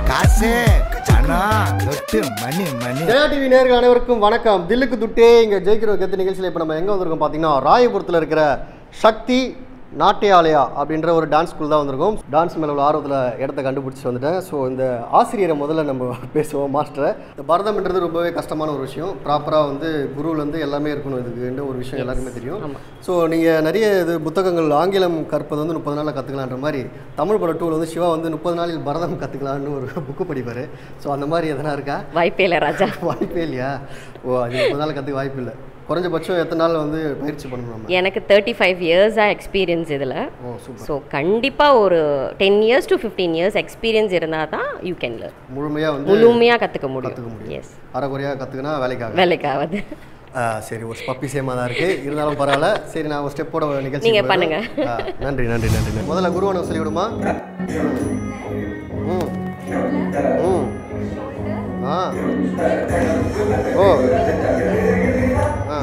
காசு பணம் தொட்டு மணி மணி ஜெயா டிவி நேர்கள் அனைவருக்கும் வணக்கம் தில்லுக்கு துட்டே இங்கே ஜெயிக்கிற கெத்து நிகழ்ச்சியில் இப்போ நம்ம எங்கே வந்திருக்கோம் பார்த்தீங்கன்னா ராயபுரத்தில் இருக்கிற சக்தி நாட்டியாலயா அப்படின்ற ஒரு டான்ஸ் ஸ்கூல் தான் வந்திருக்கோம் டான்ஸ் மேலே உள்ள ஆர்வத்தில் இடத்த கண்டுபிடிச்சி வந்துட்டேன் ஸோ இந்த ஆசிரியரை முதல்ல நம்ம பேசுவோம் மாஸ்டரை இந்த பரதம்ன்றது ரொம்பவே கஷ்டமான ஒரு விஷயம் ப்ராப்பராக வந்து குருவிலேருந்து எல்லாமே இருக்கணும் இதுக்குன்ற ஒரு விஷயம் எல்லாருக்குமே தெரியும் ஸோ நீங்கள் நிறைய இது புத்தகங்கள் ஆங்கிலம் கற்பது வந்து முப்பது நாளில் கற்றுக்கலான்ற மாதிரி தமிழ் பட டூவில் வந்து சிவா வந்து முப்பது நாளில் பரதம் கற்றுக்கலான்னு ஒரு புக்கு படிப்பார் ஸோ அந்த மாதிரி எதனா இருக்கா வாய்ப்பே இல்லை ராஜா வாய்ப்பே இல்லையா ஓ அது முப்பது நாள் கற்றுக்க வாய்ப்பு இல்லை குறைஞ்சபட்சம் எத்தனை நாள் வந்து பயிற்சி பண்ணணும் நம்ம எனக்கு தேர்ட்டி ஃபைவ் இயர்ஸாக எக்ஸ்பீரியன்ஸ் இதில் ஓ சூப்பர் ஸோ கண்டிப்பாக ஒரு ten years to fifteen years experience இருந்தால் தான் யூ கேன் லேர்ன் முழுமையாக வந்து முழுமையாக கற்றுக்க கற்றுக்க முடியும் முடியும் எஸ் அரைக்குறையாக கற்றுக்கினா வேலைக்காக வேலைக்காவது ஆ, சரி ஒரு பப்பி சேமாக தான் இருக்குது இருந்தாலும் பரவாயில்ல சரி நான் ஒரு ஸ்டெப்போட நிகழ்ச்சி நீங்க போயிடுறேன். பண்ணுங்க. ஆ, நன்றி நன்றி நன்றி நன்றி. முதல்ல குருவனை சொல்லி விடுமா ம் ம் ஆ ஓ ஆ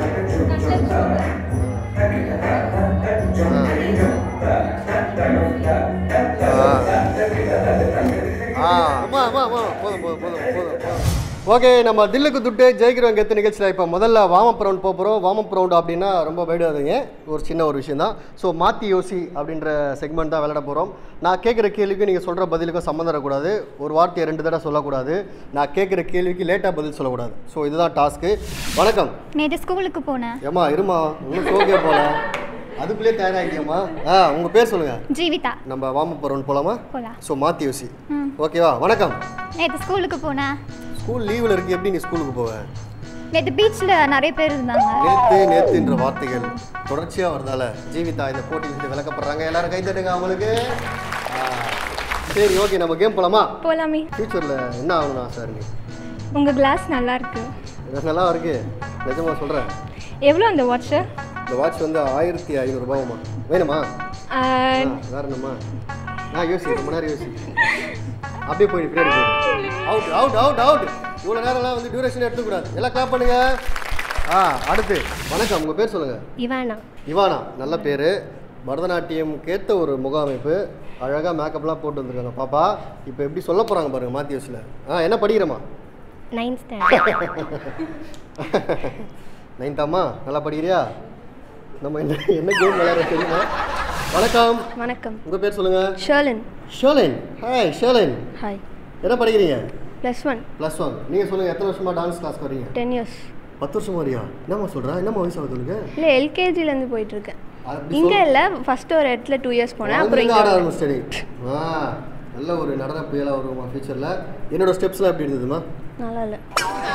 ஓகே நம்ம தில்லுக்கு துட்டு ஜெயிக்கிறவங்க எத்த நிகழ்ச்சியில் இப்போ முதல்ல வாமப் ரவுண்ட் போக போகிறோம் வாமப் ரவுண்ட் அப்படின்னா ரொம்ப பயடாதீங்க ஒரு சின்ன ஒரு விஷயம் தான் ஸோ மாற்றி யோசி அப்படின்ற செக்மெண்ட் தான் விளையாட போகிறோம் நான் கேட்குற கேள்விக்கு நீங்கள் சொல்கிற பதிலுக்கும் சம்மந்தம் வரக்கூடாது ஒரு வார்த்தையை ரெண்டு தடவை சொல்லக்கூடாது நான் கேட்குற கேள்விக்கு லேட்டாக பதில் சொல்லக்கூடாது ஸோ இதுதான் டாஸ்க்கு வணக்கம் நேற்று ஸ்கூலுக்கு போனேன் ஏம்மா இருமா இன்னும் சோகே போல அதுக்குள்ளேயே தயாராகிட்டியம்மா ஆ உங்கள் பேர் சொல்லுங்கள் ஜீவிதா நம்ம வாமப் ரவுண்ட் போகலாமா போலாம் ஸோ மாற்றி யோசி ம் ஓகேவா வணக்கம் நேற்று ஸ்கூலுக்கு போனேன் ஸ்கூல் லீவில் இருக்கு எப்படி நீ ஸ்கூலுக்கு போவேன் நேற்று பீச்சில் நிறைய பேர் இருந்தாங்க நேத்து நேத்துன்ற வார்த்தைகள் தொடர்ச்சியா வருதால ஜீவிதா இந்த போட்டியிலிருந்து விளக்கப்படுறாங்க எல்லாரும் கை தட்டுங்க அவங்களுக்கு ஆ, சரி ஓகே நம்ம கேம் போலாமா போலாமே ஃபியூச்சர்ல என்ன ஆகணும் ஆசை இருக்கு உங்கள் கிளாஸ் நல்லா இருக்கு இது நல்லா இருக்கு நிஜமா சொல்றேன் எவ்வளோ அந்த வாட்ச்சு இந்த வாட்ச் வந்து ஆயிரத்தி ஐநூறுரூபாவுமா வேணுமா ஆ, வேற என்னம்மா நான் யோசி ரொம்ப நேரம் யோசி அப்படியே போய் பின்னாடி போயிடு அவுட் அவுட் அவுட் அவுட் இவ்வளோ நேரம்லாம் வந்து டியூரேஷன் எடுத்துக்கூடாது எல்லாம் கிளாப் பண்ணுங்க ஆ அடுத்து வணக்கம் உங்கள் பேர் சொல்லுங்க இவானா இவானா நல்ல பேர் பரதநாட்டியம் கேட்ட ஒரு முக அமைப்பு அழகாக மேக்கப்லாம் போட்டு வந்திருக்காங்க பாப்பா இப்போ எப்படி சொல்ல போகிறாங்க பாருங்க மாத்தியோஸில் ஆ என்ன படிக்கிறேம்மா நைன்த் ஸ்டாண்டர்ட் நைன்த்தாம்மா நல்லா படிக்கிறியா நம்ம என்ன என்ன கேம் விளையாட தெரியுமா வணக்கம் வணக்கம் உங்கள் பேர் சொல்லுங்கள் ஷர்லின் ஷோலின் ஹாய் ஷோலின் ஹாய் என்ன படிக்கிறீங்க ப்ளஸ் ஒன் ப்ளஸ் ஒன் நீங்கள் சொல்லுங்கள் எத்தனை வருஷமாக டான்ஸ் கிளாஸ் வரீங்க டென் இயர்ஸ் பத்து வருஷமா வரியா என்னம்மா சொல்கிறா என்னம்மா வயசு ஆகுது உனக்கு இல்லை எல்கேஜிலேருந்து போயிட்டுருக்கேன் அப்படி இங்கே இல்லை ஃபஸ்ட்டு ஒரு இடத்துல டூ இயர்ஸ் போனேன் அப்புறம் குழந்தைங்க ஆட இங்கே ஆரம்பிச்சிட்டடி ஆ நல்ல ஒரு நடன புயலாக வருமா ஃபியூச்சரில் என்னோட ஸ்டெப்ஸ்லாம் எப்படி இருந்ததுமா நல்லா இல்லை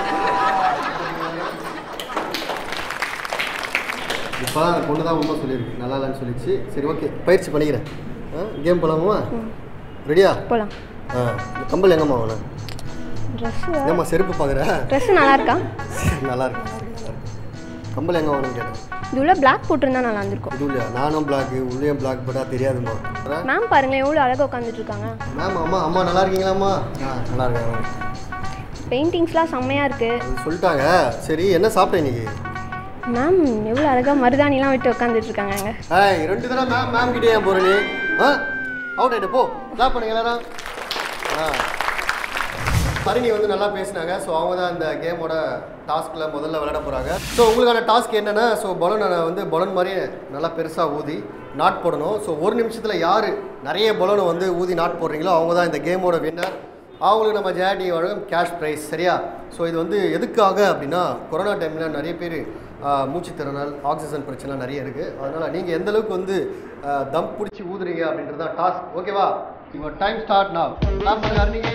இப்போ தான் பொண்ணு தான் உண்மை சொல்லியிருக்கு நல்லா இல்லைன்னு சொல்லிச்சு சரி ஓகே பயிற்சி பண்ணிக்கிறேன் ஆ கேம் போகலாமா ரெடியா போகலாம் ஆ இந்த கம்பல் எங்கம்மா வாங்கினேன் ட்ரெஸ்ஸு ஏம்மா செருப்பு பார்க்குற ட்ரெஸ்ஸு நல்லா இருக்கா நல்லா இருக்கு நல்லா இருக்கு. கம்பல் எங்கே வாங்கணும்னு கேட்டேன் இது உள்ள பிளாக் போட்டிருந்தா நல்லா இருந்திருக்கும் இது இல்லையா நானும் பிளாக்கு உள்ளேயும் பிளாக் போட்டால் தெரியாதும்மா மேம் பாருங்களேன் எவ்வளோ அழகாக உட்காந்துட்டு இருக்காங்க மேம் அம்மா அம்மா நல்லா இருக்கீங்களாம்மா ஆ நல்லா இருக்காங்க பெயிண்டிங்ஸ்லாம் செம்மையாக இருக்குது அது சொல்லிட்டாங்க சரி என்ன சாப்பிட்டேன் இன்னைக்கு மேம் எவ்வளோ அழகாக மருதாணிலாம் விட்டு உட்காந்துட்டு இருக்காங்க அங்கே ஏய் ரெண்டு தடவை மேம் மேம் கிட்டே ஏன் போற நீ ஆ அவுட் ஆயிட்டு போ கிளாப் பண்ணுங்க எல்லாரும் ஆ ஹரிணி வந்து நல்லா பேசினாங்க ஸோ அவங்க தான் இந்த கேமோட டாஸ்கில் முதல்ல விளையாட போகிறாங்க ஸோ உங்களுக்கான டாஸ்க் என்னென்னா ஸோ பலூனை வந்து பலூன் மாதிரியே நல்லா பெருசாக ஊதி நாட் போடணும் ஸோ ஒரு நிமிஷத்தில் யார் நிறைய பலூனை வந்து ஊதி நாட் போடுறீங்களோ அவங்க தான் இந்த கேமோட வின்னர் அவங்களுக்கு நம்ம ஜேடி வழங்கும் கேஷ் ப்ரைஸ் சரியா ஸோ இது வந்து எதுக்காக அப்படின்னா கொரோனா டைமில் நிறைய பேர் மூச்சு திறனால் ஆக்சிஜன் பிரச்சனை நிறைய இருக்குது அதனால் நீங்கள் எந்த அளவுக்கு வந்து ஆ, தம் பிடிச்சி ஊதுறீங்க அப்படின்றது தான் டாஸ்க் ஓகேவா இப்போ டைம் ஸ்டார்ட் நான் ஸ்டார்ட் பண்ணுங்க அருணிகை.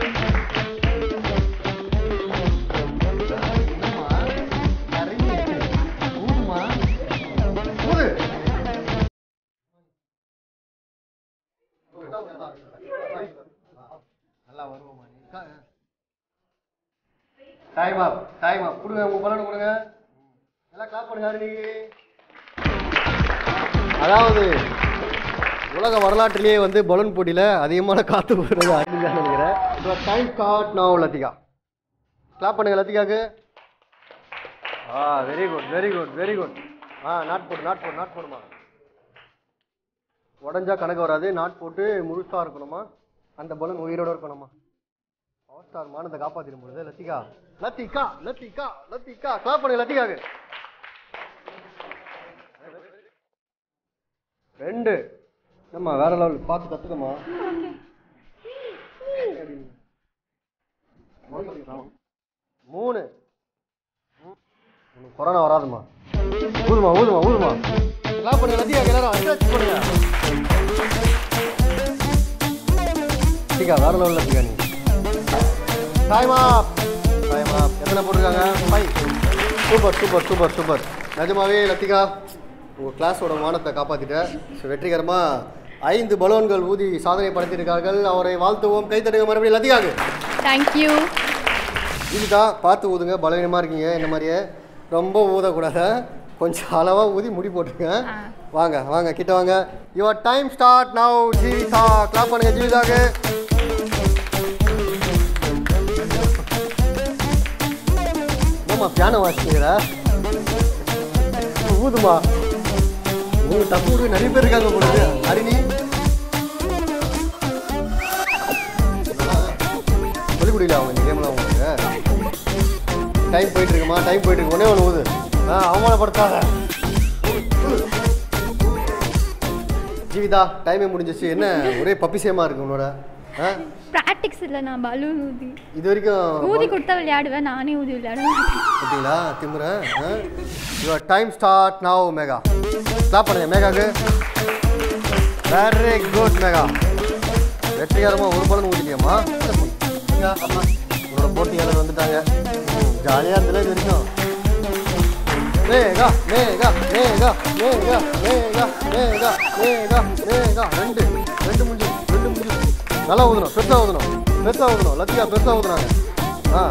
என்னம்மா? நிறைய ஊதுமா. ஊது. நல்லா வருவோமா நீ டைம் அப் டைம் அப் கொடுங்க உங்க பலன் கொடுங்க எல்லாம் கிளாப் பண்ணுங்க அருணி அதாவது உலக வரலாற்றிலேயே வந்து பலூன் போட்டியில் அதிகமான காத்து போடுறது அருணி தான் நினைக்கிறேன் இப்போ time start now Lathika clap பண்ணுங்க லத்திகாக்கு ஆ very good very good very good ஆ நாட் போடு நாட் போடு நாட் போடுமா உடஞ்சா கணக்கு வராது நாட் போட்டு முழுசாக இருக்கணுமா அந்த பலூன் உயிரோட இருக்கணுமா பவர் ஸ்டார் மானத்தை காப்பாத்திடும் பொழுது லத்திகா லத்திகா லத்திகா லத்திகா கிளாப் பண்ணுங்க லத்திகாக்கு ரெண்டு நம்ம வேற லெவல் பார்த்து கத்துக்கமா மூணு உனக்கு கொரோனா வராதுமா ஊதுமா ஊதுமா ஊதுமா கிளாப் பண்ணுங்க லத்திகா எல்லாரும் அட்ராக்ட் பண்ணுங்க லத்திகா வேற லெவல் லத்திகா நீ டைம் அப் டைம் அப் எத்தனை போட்டிருக்காங்க five super super super super நிஜமாவே லத்திகா உங்கள் கிளாஸோட மானத்தை காப்பாற்றிட்டேன் ஸோ வெற்றிகரமாக ஐந்து பலூன்கள் ஊதி சாதனை படைத்திருக்கார்கள் அவரை வாழ்த்துவோம் கைத்தட்டுங்க மறுபடியும் லத்திகாக்கு தேங்க்யூ இதுதான் பார்த்து ஊதுங்க பலவீனமாக இருக்கீங்க இந்த மாதிரியே ரொம்ப ஊதக்கூடாது கொஞ்சம் அளவாக ஊதி முடி போட்டுருங்க வாங்க வாங்க கிட்ட வாங்க your time start now Jeevitha clap பண்ணுங்க ஜீவிதாக்கு என்னம்மா பியானோ வாசிக்கிற ஊதுமா உங்களுக்கு தப்பு விடுங்க நிறைய பேர் இருக்காங்க பொழுது ஹரிணி சொல்லிக் கொடுக்கல அவங்க இந்த கேம்லாம் உங்களுக்கு டைம் போயிட்டு இருக்குமா டைம் போயிட்டு இருக்கு ஒன்னே ஒன்று ஊது ஆ அவமானப்படுத்தாத ஜீவிதா டைமே முடிஞ்சிச்சு என்ன ஒரே பப்பிசேமா இருக்கு உன்னோட ஆ ப்ராக்டிக்ஸ் இல்லை நான் பலூன் ஊதி இது வரைக்கும் ஊதி கொடுத்தா விளையாடுவேன் நானே ஊதி விளையாடுவேன் பார்த்தீங்களா திமுற your time start now Megha stop பண்ணுங்க மேகாக்கு வெரி குட் மேகா வெற்றிகரமாக ஒரு பலன் ஊற்றிட்டியம்மா உங்களோட போட்டியாளர் வந்துட்டாங்க ஜாலியாக இருந்ததுல இது வரைக்கும் மேகா மேகா மேகா மேகா மேகா மேகா மேகா மேகா ரெண்டு ரெண்டு முடிஞ்சு ரெண்டு முடிஞ்சு நல்லா ஊதணும் பெருசாக ஊதணும் பெருசாக ஊதணும் லத்திகா பெருசாக ஊதுனாங்க ஆ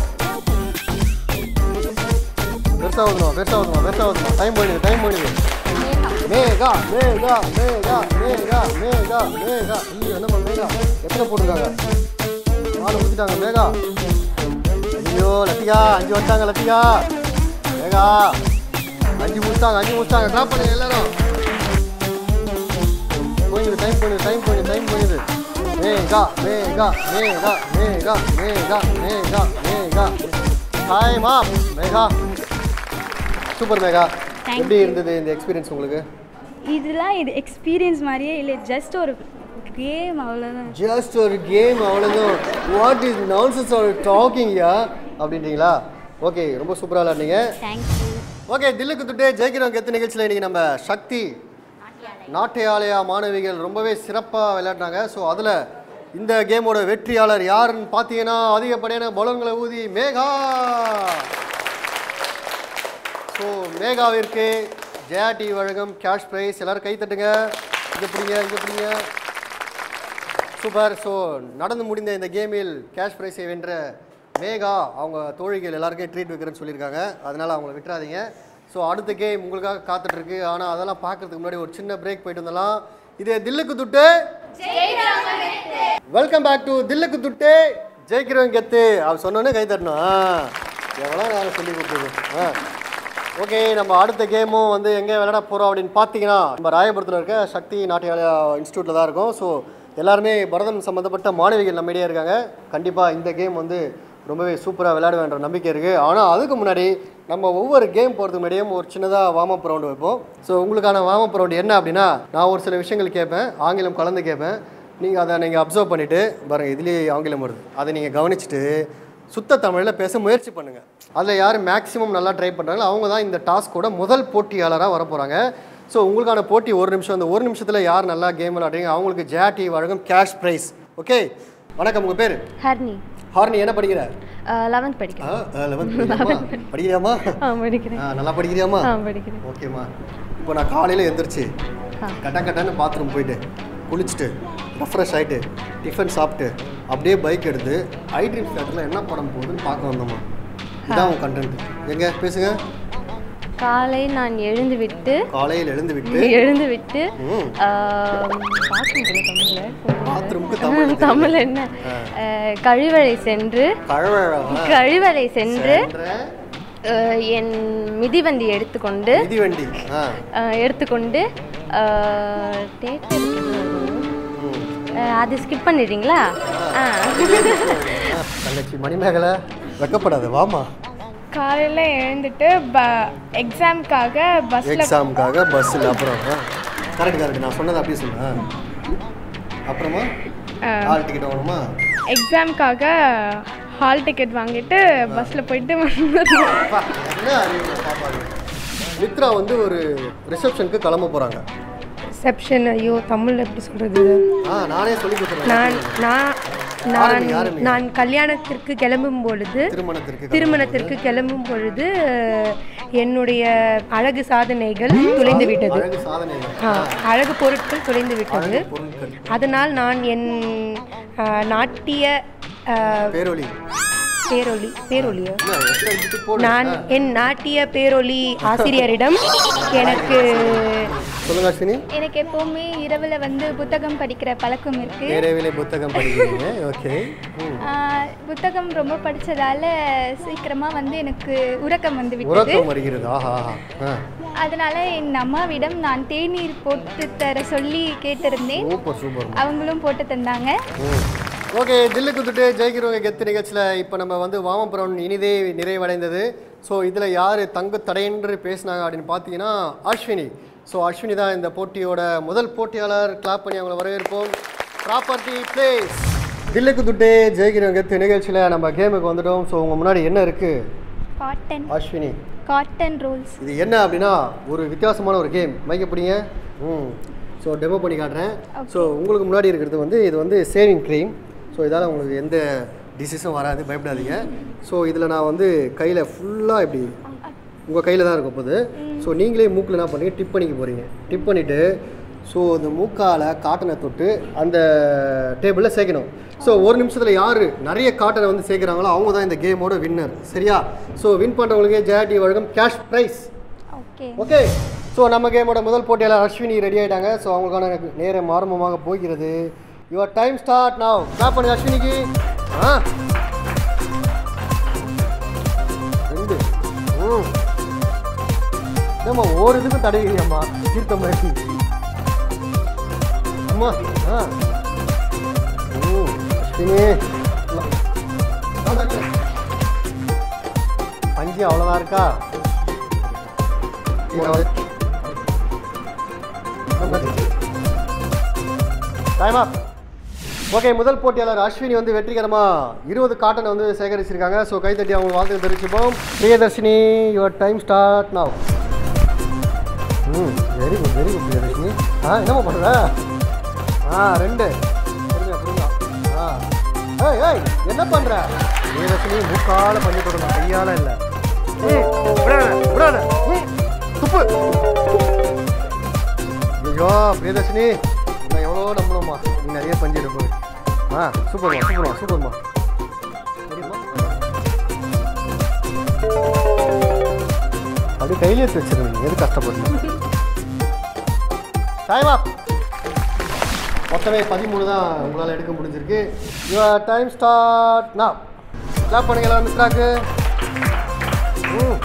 பெருசாக ஊதணும் பெருசாக ஊதணும் பெருசாக ஊதணும் டைம் போயிடுது டைம் போயிடுது மேகா மேகா மேகா மேகா மேகா மேகா ஐயோ என்னம்மா மேகா எத்தனை போட்டிருக்காங்க நாலு ஊற்றிட்டாங்க மேகா ஐயோ லத்திகா அஞ்சு வச்சாங்க லத்திகா மேகா அஞ்சு முடிச்சாங்க அஞ்சு முடிச்சாங்க கிளாப் பண்ணுங்க எல்லாரும் போயிடுது டைம் போயிடுது டைம் போயிடுது டைம் போயிடுது Megha Megha Megha Megha Megha Megha Megha time up Megha super Megha Thank எப்படி you. இருந்தது இந்த எக்ஸ்பீரியன்ஸ் உங்களுக்கு இதெல்லாம் இது எக்ஸ்பீரியன்ஸ் மாதிரியே இல்லை ஜஸ்ட் ஒரு கேம் அவ்வளோதான் ஜஸ்ட் ஒரு கேம் அவ்வளோதான் what is nonsense are talking யா அப்படின்றீங்களா ஓகே ரொம்ப சூப்பராக விளாட்னீங்க தேங்க்யூ ஓகே தில்லுக்கு துட்டே ஜெயிக்கிறவங்க எத்தனை நிகழ்ச்சியில் இன்றைக்கி நம்ம சக்தி நாட்டியாலயா மாணவிகள் ரொம்பவே சிறப்பாக விளையாடினாங்க ஸோ அதில் இந்த கேமோட வெற்றியாளர் யாருன்னு பார்த்தீங்கன்னா அதிகப்படியான பலூன்களை ஊதி மேகா ஸோ மேகாவிற்கு ஜெயா டி வழங்கும் கேஷ் ப்ரைஸ் எல்லாரும் கை தட்டுங்க இங்கே பிடிங்க இங்கே பிடிங்க சூப்பர் ஸோ நடந்து முடிந்த இந்த கேமில் கேஷ் ப்ரைஸை வென்ற மேகா அவங்க தோழிகள் எல்லாருக்கும் ட்ரீட் வைக்கிறேன்னு சொல்லியிருக்காங்க அதனால் அவங்கள விட்டுறாதீங்க ஸோ அடுத்த கேம் உங்களுக்காக காத்துட்ருக்கு ஆனால் அதெல்லாம் பார்க்கறதுக்கு முன்னாடி ஒரு சின்ன பிரேக் போயிட்டு வந்துடலாம் இது தில்லுக்கு துட்டு வெல்கம் பேக் டு தில்லுக்கு துட்டு ஜெயிக்கிறவங்க கெத்து அவர் சொன்னோன்னே கை தட்டணும் ஆ, எவ்வளோ நேரம் சொல்லி கொடுத்தது ஆ ஓகே நம்ம அடுத்த கேமும் வந்து எங்கே விளையாட போகிறோம் அப்படின்னு பார்த்தீங்கன்னா நம்ம ராயபுரத்தில் இருக்க சக்தி நாட்டியாலயா இன்ஸ்டியூட்டில் தான் இருக்கும் ஸோ எல்லாருமே பரதம் சம்மந்தப்பட்ட மாணவிகள் நம்ம இடையே இருக்காங்க கண்டிப்பாக இந்த கேம் வந்து ரொம்பவே சூப்பராக விளையாடுவேன்ற நம்பிக்கை இருக்குது ஆனால் அதுக்கு முன்னாடி நம்ம ஒவ்வொரு கேம் போகிறதுக்கு முன்னாடியும் ஒரு சின்னதாக வார்ம் அப் ரவுண்டு வைப்போம் ஸோ உங்களுக்கான வார்ம் அப் ரவுண்டு என்ன அப்படின்னா நான் ஒரு சில விஷயங்கள் கேட்பேன் ஆங்கிலம் கலந்து கேட்பேன் நீங்கள் அதை நீங்கள் அப்சர்வ் பண்ணிவிட்டு பாருங்கள் இதுலேயே ஆங்கிலம் வருது அதை நீங்கள் கவனிச்சுட்டு சுத்த தமிழில் பேச முயற்சி பண்ணுங்கள் அதில் யார் மேக்ஸிமம் நல்லா ட்ரை பண்ணுறாங்களோ அவங்க தான் இந்த டாஸ்கோட முதல் போட்டியாளராக வர போகிறாங்க ஸோ உங்களுக்கான போட்டி ஒரு நிமிஷம் அந்த ஒரு நிமிஷத்தில் யார் நல்லா கேம் விளையாடுறீங்க அவங்களுக்கு ஜேடி வழங்கும் கேஷ் ப்ரைஸ் ஓகே வணக்கம் உங்கள் பேர் ஹர்னி ஹார்னி என்ன படிக்கிற லெவன்த் படிக்கிறேன் லெவன்த் படிக்கிறியாமா ஆ படிக்கிறேன் ஆ, நல்லா படிக்கிறியாமா ஆ படிக்கிறேன் ஓகேம்மா இப்போ நான் காலையில் எந்திரிச்சு ஆ. கட்ட கட்டன்னு பாத்ரூம் போயிட்டு குளிச்சுட்டு ரெஃப்ரெஷ் ஆகிட்டு டிஃபன் சாப்பிட்டு அப்படியே பைக் எடுத்து ஐ ட்ரீம்ஸ் தேட்டரில் என்ன படம் போகுதுன்னு பார்க்க வந்தோம்மா இதான் உன் கண்டென்ட் எங்க பேசுங்க காலை நான் எழுந்து விட்டு காலையில் எழுந்து விட்டு எழுந்து விட்டு ம். பாத்ரூம் தமிழ்ல பாத்ரூமுக்கு தமிழ் தமிழ் என்ன ஆ, கழிவறை சென்று கழவழவா கழிவறை சென்று ஆ, என் மிதிவண்டி எடுத்துக்கொண்டு மிதிவண்டி ஆ ஆ, எடுத்துக்கொண்டு ஆ, தேட்டருக்கு ம். அது ஸ்கிப் பண்ணிடுறீங்களா ஆ தங்கச்சி மணிமேகலை வெக்கப்படாத வாமா காலையில் எழுந்துட்டு ப எக்ஸாம்க்காக பஸ்ஸில் எக்ஸாமுக்காக பஸ்ஸில் அப்புறம் கரெக்ட் கரெக்ட் நான் சொன்னது அப்படியே சொல்லுவேன் அப்புறமா ஹால் டிக்கெட் வாங்கணுமா எக்ஸாம்க்காக ஹால் டிக்கெட் வாங்கிட்டு பஸ்ஸில் போயிட்டு வந்தோம் அப்பா, என்ன அறிவு பாப்பாங்க மித்ரா வந்து ஒரு ரிசப்ஷனுக்கு கிளம்ப போகிறாங்க ரிசப்ஷன் ஐயோ தமிழ்ல எப்படி சொல்றது ஆ நானே சொல்லி கொடுத்துறேன் நான் நான் நான் ஆரம்பிங்க, ஆரம்பிங்க. நான் கல்யாணத்திற்கு கிளம்பும் பொழுது திருமணத்திற்கு திருமணத்திற்கு கிளம்பும் பொழுது என்னுடைய அழகு சாதனைகள் தொலைந்து விட்டது அழகு சாதனைகள் ஆ, அழகு பொருட்கள் தொலைந்து விட்டது பொருட்கள் அதனால் நான் என் ஆ, நாட்டிய ஆ, பேரொலி பேரொலி பேரொலியா என்ன எத்தனை விட்டு போடு நான் என் நாட்டிய பேரொலி ஆசிரியரிடம் எனக்கு சொல்லுங்க அஸ்வினி எனக்கு எப்போவுமே இரவில் வந்து புத்தகம் படிக்கிற பழக்கம் இருக்குது நேரவிலை புத்தகம் படிக்கிறீங்க ஓகே புத்தகம் ரொம்ப படித்ததால சீக்கிரமாக வந்து எனக்கு உறக்கம் வந்து விட்டது உறக்கம் வருகிறது ஆஹா ஆஹா ஆ அதனால என் அம்மாவிடம் நான் தேநீர் போட்டு தர சொல்லி கேட்டிருந்தேன் சூப்பர் சூப்பர் அவங்களும் போட்டு தந்தாங்க ஓகே தில்லு குத்துட்டு ஜெயிக்கிறவங்க கெத்து நிகழ்ச்சியில் இப்போ நம்ம வந்து வாமபுரம் இனிதே நிறைவடைந்தது ஸோ இதில் யார் தங்கு தடையென்று பேசினாங்க அப்படின்னு பார்த்தீங்கன்னா அஸ்வினி ஸோ அஸ்வினி தான் இந்த போட்டியோட முதல் போட்டியாளர் கிளாப் பண்ணி அவங்கள வரவேற்போம் ப்ராப்பர்ட்டி பிளேஸ் தில்லு குத்துட்டு ஜெயிக்கிறவங்க கெத்து நிகழ்ச்சியில் நம்ம கேமுக்கு வந்துட்டோம் ஸோ உங்கள் முன்னாடி என்ன இருக்குது காட்டன் அஸ்வினி காட்டன் ரோல்ஸ் இது என்ன அப்படின்னா ஒரு வித்தியாசமான ஒரு கேம் மைக்க பிடிங்க ம் ஸோ டெமோ பண்ணி காட்டுறேன் ஸோ உங்களுக்கு முன்னாடி இருக்கிறது வந்து இது வந்து சேவிங் க்ரீம் ஸோ இதால் உங்களுக்கு எந்த டிசீஸும் வராது பயப்படாதீங்க ஸோ இதில் நான் வந்து கையில் ஃபுல்லாக இப்படி உங்கள் கையில் தான் இருக்கும் போது ஸோ நீங்களே மூக்கில் என்ன பண்ணி டிப் பண்ணிக்க போகிறீங்க டிப் பண்ணிவிட்டு ஸோ அந்த மூக்கால் காட்டனை தொட்டு அந்த டேபிளில் சேர்க்கணும் ஸோ ஒரு நிமிஷத்தில் யார் நிறைய காட்டனை வந்து சேர்க்குறாங்களோ அவங்க தான் இந்த கேமோட வின்னர் சரியா ஸோ வின் பண்ணுறவங்களுக்கு ஜெயாட்டி வழங்கும் cash prize okay okay so நம்ம கேமோட முதல் போட்டியாளர் அஸ்வினி ரெடி ஆயிட்டாங்க ஸோ அவங்களுக்கான எனக்கு நேரம் ஆரம்பமாக போகிறது your time start now clap பண்ணுங்க அஸ்வினிக்கு ஆ ரெண்டு ம் ஏம்மா ஒரு இதுக்கும் தடையிலையம்மா தீர்த்த மாதிரி அம்மா ஆ ம் அஸ்வினி பஞ்சு அவ்வளோதான் இருக்கா டைம் அப் ஓகே முதல் போட்டியாளர் அஸ்வினி வந்து வெற்றிகரமாக இருபது காட்டனை வந்து சேகரிச்சிருக்காங்க ஸோ கைத்தட்டி அவங்க வாழ்த்து தெரிவிச்சுப்போம் Priyadharshini your time start now ம் very good very good Priyadharshini ஆ என்னம்மா பண்ணுற ஆ ரெண்டு புரியுங்க புரியுங்க ஆ ஏய் ஏய் என்ன பண்ணுற பிரியதர்ஷினி மூக்கால பண்ணி கொடுங்க கையால் இல்லை ஏய் விடாத விடாத ம், துப்பு ஐயோ பிரியதர்ஷினி நான் எவ்வளோ நம்பணும்மா நீ நிறைய பஞ்சு எடுப்போம் ஆ சூப்பர்மா சூப்பர்மா சூப்பர்மா சரிம்மா அப்படியே கையிலே எடுத்து வச்சிருக்கீங்க எது கஷ்டப்படணும் டைம் அப் மொத்தமே பதிமூணு தான் உங்களால் எடுக்க முடிஞ்சிருக்கு யுவர் டைம் ஸ்டார்ட் நான் கிளாப் பண்ணுங்க எல்லாரும் மிஸ்டாக்கு ம்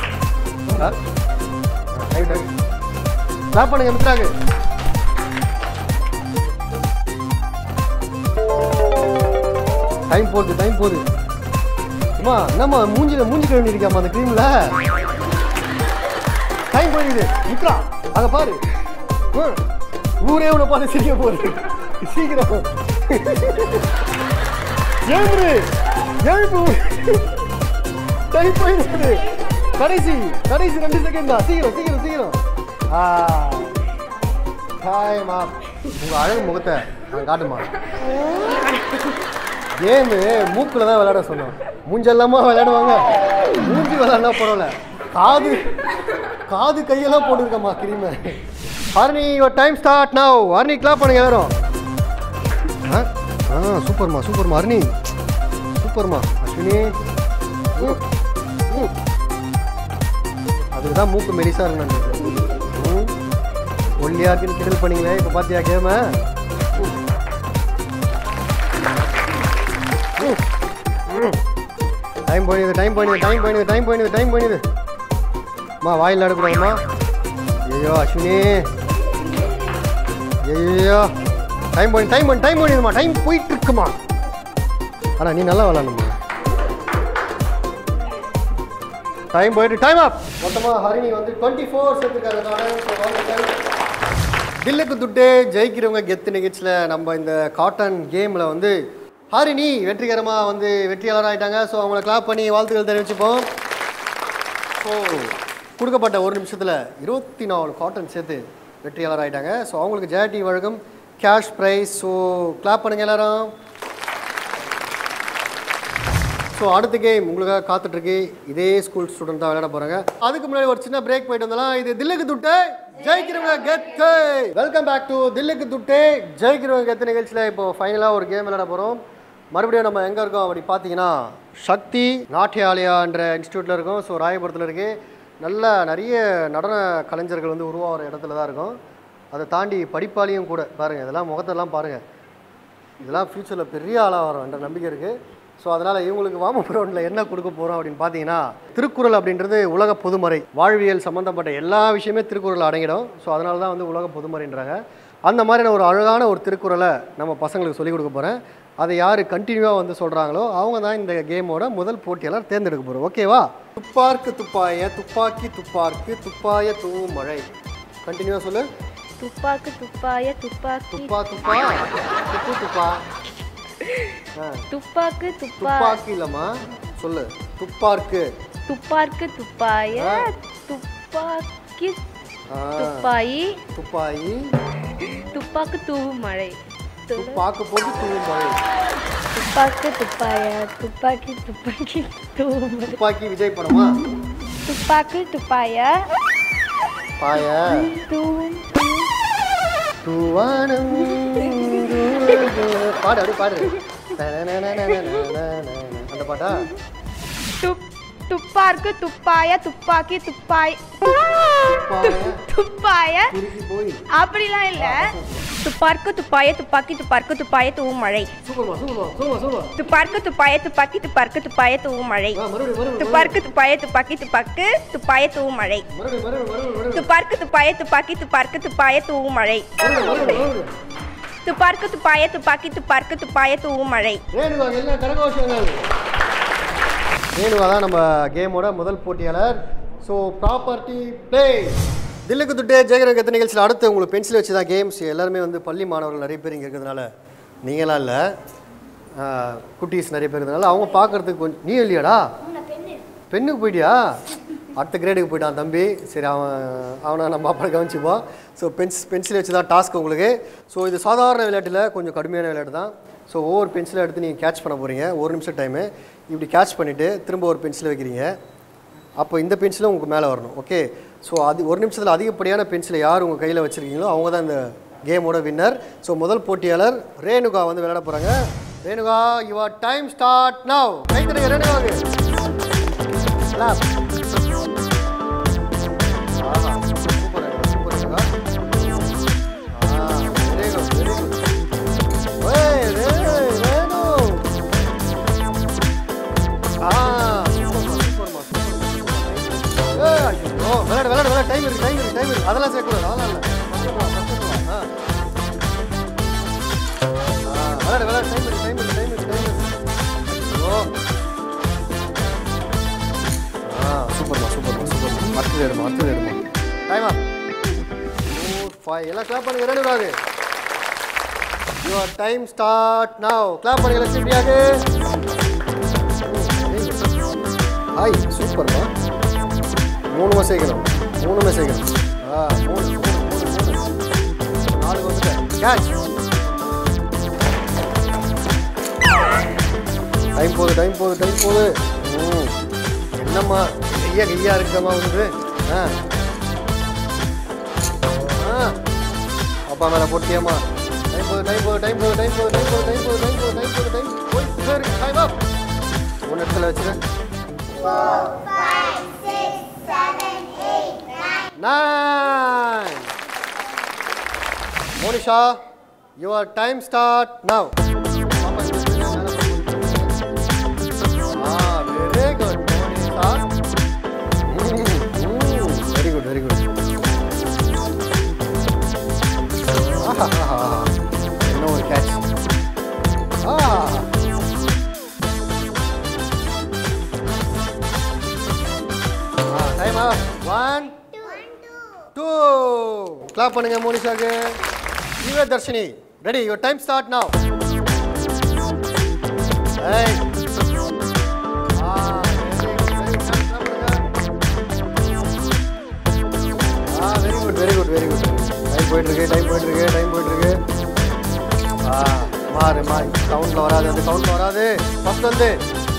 கிளாப் பண்ணுங்க மித்ராக்கு டைம் போகுது டைம் போகுது அம்மா என்னம்மா மூஞ்சில மூஞ்சி கழுவி இருக்காம்மா அந்த க்ரீம்ல டைம் போயிடுது மித்ரா அங்க பாரு ம். ஊரே உன்னை பார்த்து சிரிக்க போகுது சீக்கிரம் எழுந்துரு எழுப்பு டைம் போயிடுது கடைசி கடைசி ரெண்டு செகண்ட் தான் சீக்கிரம் சீக்கிரம் சீக்கிரம் ஆ டைம் ஆப் உங்க அழகு முகத்தை நான் காட்டுமா கேமு மூக்கில் தான் விளையாட சொன்னோம் மூஞ்செல்லாமா விளையாடுவாங்க மூஞ்சி விளையாடினா பரவாயில்ல காது காது கையெல்லாம் போட்டுருக்கம்மா கிரீமை Harani your time start now Harani clap பண்ணுங்க எல்லாரும் ஆ ஆ சூப்பர்மா சூப்பர்மா ஹரணி சூப்பர்மா அஸ்வினி ம், ம். அதுக்கு தான் மூக்கு மெலிசா இருக்கணும் ம் ஒல்லியா இருக்குன்னு கிண்டல் பண்ணீங்களே இப்போ பார்த்தியா கேம டைம் போயிடுது டைம் போயிடுது டைம் போயிடுது டைம் போயிடுது டைம் போயிடுது அம்மா வாயில் ஆடக்கூடாதும்மா ஐயோ அஸ்வினி ஐயோ டைம் போய் டைம் பண்ணி டைம் பண்ணிடுமா டைம் போயிட்டு இருக்குமா ஆனால் நீ நல்லா விளாடணுமா டைம் போயிட்டு டைம் அப் மொத்தமாக ஹரிணி வந்து டுவெண்ட்டி ஃபோர் சேர்த்துருக்காங்க தில்லுக்கு துட்டு ஜெயிக்கிறவங்க கெத்து நிகழ்ச்சியில் நம்ம இந்த காட்டன் கேமில் வந்து ஹரிணி வெற்றிகரமாக வந்து வெற்றியாளர் ஆயிட்டாங்க ஸோ அவங்கள கிளாப் பண்ணி வாழ்த்துக்கள் தெரிவிச்சுப்போம் ஸோ கொடுக்கப்பட்ட ஒரு நிமிஷத்தில் இருபத்தி நாலு காட்டன் சேர்த்து வெற்றியாளர் ஆயிட்டாங்க ஸோ அவங்களுக்கு ஜெயடி வழங்கும் கேஷ் ப்ரைஸ் ஸோ கிளாப் பண்ணுங்க எல்லாரும் ஸோ அடுத்த கேம் உங்களுக்காக காத்துட்ருக்கு இதே ஸ்கூல் ஸ்டூடெண்ட் தான் விளையாட போகிறாங்க அதுக்கு முன்னாடி ஒரு சின்ன பிரேக் போயிட்டு வந்தலாம் இது தில்லுக்கு துட்டு ஜெயிக்கிறவங்க கெத்து வெல்கம் பேக் டு தில்லுக்கு துட்டு ஜெயிக்கிறவங்க கெத்து நிகழ்ச்சியில் இப்போ ஃபைனலாக ஒரு கேம் விளையாட போகிறோம் மறுபடியும் நம்ம எங்கே இருக்கோம் அப்படி பார்த்தீங்கன்னா சக்தி நாட்டியாலயான்ற இன்ஸ்டியூட்டில் இருக்கோம் ஸோ ராயபுரத்தில் இருக்கு நல்ல நிறைய நடன கலைஞர்கள் வந்து உருவாகிற இடத்துல தான் இருக்கும் அதை தாண்டி படிப்பாளியும் கூட பாருங்கள் இதெல்லாம் முகத்தெல்லாம் பாருங்கள் இதெல்லாம் ஃப்யூச்சரில் பெரிய ஆளாக வரும் என்ற நம்பிக்கை இருக்குது ஸோ அதனால் இவங்களுக்கு வாம கிரவுண்டில் என்ன கொடுக்க போகிறோம் அப்படின்னு பார்த்தீங்கன்னா திருக்குறள் அப்படின்றது உலக பொதுமறை வாழ்வியல் சம்மந்தப்பட்ட எல்லா விஷயமே திருக்குறள் அடங்கிடும் ஸோ அதனால தான் வந்து உலக பொதுமறைன்றாங்க அந்த மாதிரியான ஒரு அழகான ஒரு திருக்குறளை நம்ம பசங்களுக்கு சொல்லிக் கொடுக்க போகிறேன் அதை யார் கண்டினியூவாக வந்து சொல்கிறாங்களோ அவங்க தான் இந்த கேமோட முதல் போட்டியாளர் தேர்ந்தெடுக்க போகிறோம் ஓகேவா துப்பார்க்கு துப்பாய துப்பாக்கி துப்பார்க்கு துப்பாய தூவும் மழை கண்டினியூவாக சொல்லு துப்பாக்கு துப்பாய துப்பாக்கி துப்பா துப்பா துப்பு துப்பா ஆ துப்பாக்கு துப்பா துப்பாக்கி இல்லம்மா சொல்லு துப்பார்க்கு துப்பார்க்கு துப்பாய ஆ. துப்பாக்கி ஆ, துப்பாயி துப்பாயி துப்பாக்கு தூவும் மழை து- துப்பாக்கு போட்டு தூவும் மழை துப்பாக்கு துப்பாய துப்பாக்கி துப்பாக்கி தூவும் மழை துப்பாக்கி விஜய் படமா துப்பாக்கு துப்பாய பாய தூவும் தூவானம் பாடு அப்படி பாடு அந்த பாட்டா துப் துப்பார்க்கு துப்பாய துப்பாக்கி துப்பாய் துப்பாய துப்பாய குறுக்கி போய் அப்படிலாம் இல்லை துப்பார்க்கு துப்பாய துப்பாக்கி துப்பார்க்கு துப்பாய தூவும் மழை சூப்பர்மா சூப்பர்மா சூப்பர் சூப்பர் துப்பார்க்கு துப்பாய துப்பாக்கி துப்பார்க்கு துப்பாய தூவும் மழை ஆ மறுபடியும் மறுபடியும் துப்பார்க்கு துப்பாய துப்பாக்கி துப்பாக்கு துப்பாய தூவும் மழை மறுபடியும் மறுபடியும் மறுபடியும் மறுபடியும் துப்பார்க்கு துப்பாய துப்பாக்கி துப்பார்க்கு துப்பாய தூவும் மழை மறுபடியும் மறுபடியும் துப்பார்க்கு துப்பாய துப்பாக்கி துப்பார்க்கு துப்பாய தூவும் மழை ரேணுகா எல்லாம் கரகோஷங்கள் ரேணுகா தான் நம்ம கேமோட முதல் போட்டியாளர் ஸோ ப்ராப்பர்ட்டி ப்ளே தில்லுக்கு துட்டே ஜெயகர கத்த நிகழ்ச்சியில் அடுத்து உங்களுக்கு பென்சில் வச்சு தான் கேம்ஸ் எல்லாருமே வந்து பள்ளி மாணவர்கள் நிறைய பேர் இங்கே இருக்கிறதுனால நீங்களாம் இல்லை குட்டீஸ் நிறைய பேர் இருக்கிறதுனால அவங்க பார்க்கறதுக்கு கொஞ்சம் நீ இல்லையாடா பெண்ணுக்கு போயிட்டியா அடுத்த கிரேடுக்கு போயிட்டான் தம்பி சரி அவன் அவனை நம்ம அப்புறம் கவனிச்சுப்போம் ஸோ பென்ஸ் பென்சில் வச்சு தான் டாஸ்க் உங்களுக்கு ஸோ இது சாதாரண விளையாட்டில் கொஞ்சம் கடுமையான விளையாட்டு தான் ஸோ ஒவ்வொரு பென்சிலை எடுத்து நீங்கள் கேட்ச் பண்ண போகிறீங்க ஒரு நிமிஷம் டைமு இப்படி கேட்ச் பண்ணிவிட்டு திரும்ப ஒரு பென்சிலை வைக்கிறீங்க அப்போ இந்த பென்சிலும் உங்களுக்கு மேலே வரணும் ஓகே ஸோ அது ஒரு நிமிஷத்தில் அதிகப்படியான பென்சிலை யார் உங்கள் கையில் வச்சுருக்கீங்களோ அவங்க தான் இந்த கேமோட வின்னர் ஸோ முதல் போட்டியாளர் ரேணுகா வந்து விளையாட போகிறாங்க Renuka your time start now கைத்தறிங்க ரேணுகாவுக்கு Clap. ஆஹா, super ரேணுகா, super ரேணுகா. ஆ, very good, very good. ஏய், ரே- ரேணு. ஆ, superமா, superமா, superமா. ஏய், ஐயோ, விளையாடு, விளையாடு, விளையாடு. time இருக்கு, time இருக்கு, time இருக்கு. அதெல்லாம் சேர்க்கக்கூடாது, அதெல்லாம் இல்லை. First வா, first வா, ஆ. ஆ, விளையாடு, விளையாடு, time இருக்கு, time இருக்கு, time இருக்கு, time இருக்கு. ஐயோ. ஆ சூப்பர்மா சூப்பர்மா சூப்பர்மா அடுத்தது எடுமா அடுத்தது எடுமா டைமா ஃபோர் ஃபைவ் எல்லாம் கிளாப் பண்ணுங்க ரெண்டு விடாது your time start now clap பண்ணுங்க லட்சுமி பிரியாக்கு ஹாய் சூப்பர்மா மூணுமா சேர்க்கணும் மூணுமே சேர்க்கணும் ஆ மூணு மூணு மூணு மூணு நாலு வந்துட்டேன் கேட்ச் டைம் போகுது டைம் போகுது டைம் போகுது ம். என்னம்மா கையா கையா இருக்குதம்மா வந்து ஆ ஆ. அப்பா மேலே போட்டியம்மா டைம் போகுது டைம் போகுது டைம் போகுது டைம் போகுது டைம் போகுது டைம் போகுது டைம் போகுது டைம் போகுது டைம் போய் சரி டைம் அப் ஒன்று இடத்துல வச்சுரு nine Monisha your time start now Ah, very good, Monisha. Very good very good என்ன ஒரு ஒன் டூ கிளாப் பண்ணுங்க மோனிஷாக்கு Yuva Dharshini ready your time start now ஏய் ஆ very good very good very good time போயிட்டு இருக்கு டைம் போயிட்டு இருக்கு டைம் போயிட்டு இருக்கு ஆ மாறு மா கவுண்ட்ல வராது அந்த கவுண்ட்ல வராது ஃபர்ஸ்ட் வந்து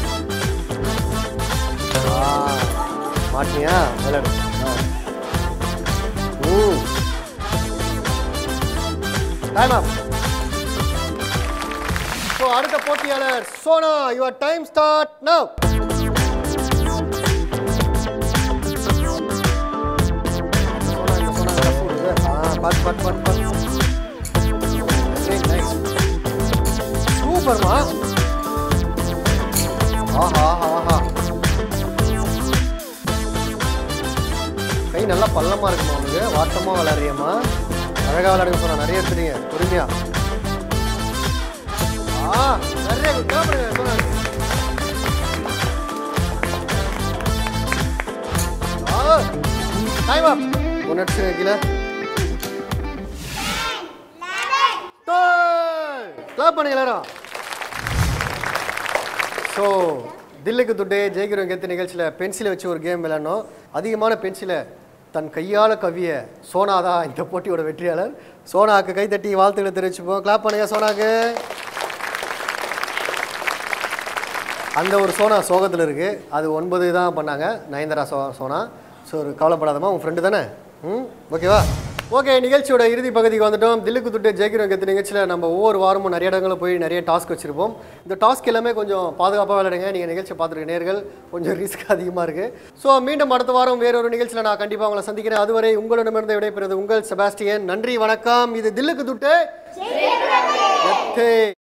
ஆ மாட்டியா விளையாடு ஆ. ஊ டைம் அப் ஸோ அடுத்த போட்டியாளர் Sona your time start now Sona இந்த சோனா நல்லா போடுது ஆ but but but but nice சூப்பர்மா ஆஹா ஆஹா ஆஹா கை நல்லா பள்ளமா இருக்குமா உனக்கு வாட்டமா விளையாடுறியம்மா அழகா விளையாடுங்க சொன்னா நிறைய எடுத்துட்டீங்க பொறுமையா ஆ நிறைய கேமரா சொன்னா ஆ டைம் அப் ஒன்று அடிச்சு கீழே கிளாப் பண்ணுங்க எல்லாரும் ஸோ தில்லுக்கு துட்டே ஜெயிக்கிறோம் கெத்து நிகழ்ச்சியில் பென்சிலை வச்சு ஒரு கேம் விளையாடணும் அதிகமான பென்சிலை தன் கையால் கவிய சோனா தான் இந்த போட்டியோட வெற்றியாளர் சோனாக்கு கைத்தட்டி வாழ்த்துக்களை தெரிவிச்சுப்போம் கிளாப் பண்ணுங்க சோனாக்கு அந்த ஒரு சோனா சோகத்தில் இருக்குது அது ஒன்பது தான் பண்ணாங்க நயன்தாரா சோ சோனா ஸோ ஒரு கவலைப்படாதம்மா உன் ஃப்ரெண்டு தானே ம் ஓகேவா ஓகே நிகழ்ச்சியோட இறுதி பகுதிக்கு வந்துட்டோம் தில்லுக்கு துட்டு ஜெயிக்கிறோம் கத்து நிகழ்ச்சியில் நம்ம ஒவ்வொரு வாரமும் நிறைய இடங்களில் போய் நிறைய டாஸ்க் வச்சுருப்போம் இந்த டாஸ்க் எல்லாமே கொஞ்சம் பாதுகாப்பாக விளையாடுங்க நீங்கள் நிகழ்ச்சி பார்த்துருக்க நேர்கள் கொஞ்சம் ரிஸ்க் அதிகமாக இருக்குது ஸோ மீண்டும் அடுத்த வாரம் வேறொரு நிகழ்ச்சியில் நான் கண்டிப்பாக உங்களை சந்திக்கிறேன் அதுவரை உங்களிடமிருந்து விடைபெறுவது உங்கள் செபாஸ்டியன் நன்றி வணக்கம் இது தில்லுக்கு துட்டு எத்தே